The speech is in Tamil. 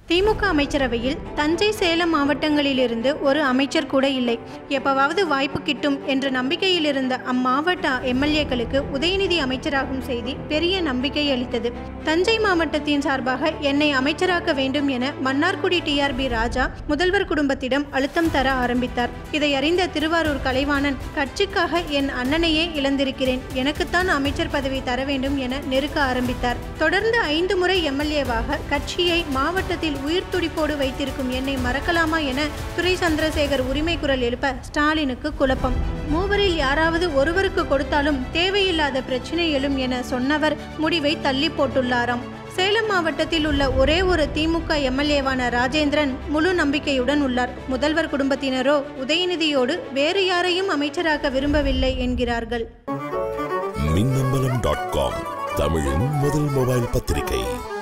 திமுக அமைச்சரவையில் தஞ்சை சேலம் மாவட்டங்களிலிருந்து ஒரு அமைச்சர் கூட இல்லை எப்பவாவது வாய்ப்பு கிட்டும் என்ற நம்பிக்கையில் இருந்த அம்மாவட்ட எம்எல்ஏக்களுக்கு உதயநிதி அமைச்சராகும் செய்தி பெரிய நம்பிக்கை அளித்தது தஞ்சை மாவட்டத்தின் சார்பாக என்னை அமைச்சராக்க வேண்டும் என மன்னார்குடி டிஆர்பி ராஜா முதல்வர் குடும்பத்திடம் அழுத்தம் தர ஆரம்பித்தார் இதை அறிந்த திருவாரூர் கலைவாணன் கட்சிக்காக என் அண்ணனையே இழந்திருக்கிறேன் எனக்குத்தான் அமைச்சர் பதவி தர வேண்டும் என நெருக்க ஆரம்பித்தார் தொடர்ந்து ஐந்து முறை எம்எல்ஏவாக கட்சியை மாவட்டத்தில் உயிர் துடிப்போடு வைத்திருக்கும் என்னை மறக்கலாமா என துரை சந்திரசேகர் உரிமை குரல் எழுப்ப ஸ்டாலினுக்கு குழப்பம் மூவரில் யாராவது ஒருவருக்கு கொடுத்தாலும் தேவையில்லாத பிரச்சனை எழும் என சொன்னவர் முடிவை தள்ளி போட்டுள்ளாராம் சேலம் மாவட்டத்தில் உள்ள ஒரே ஒரு திமுக எம்எல்ஏவான ராஜேந்திரன் முழு நம்பிக்கையுடன் உள்ளார் முதல்வர் குடும்பத்தினரோ உதயநிதியோடு வேறு யாரையும் அமைச்சராக்க விரும்பவில்லை என்கிறார்கள் மின்னம்பலம் டாட் காம் தமிழின் முதல் மொபைல் பத்திரிகை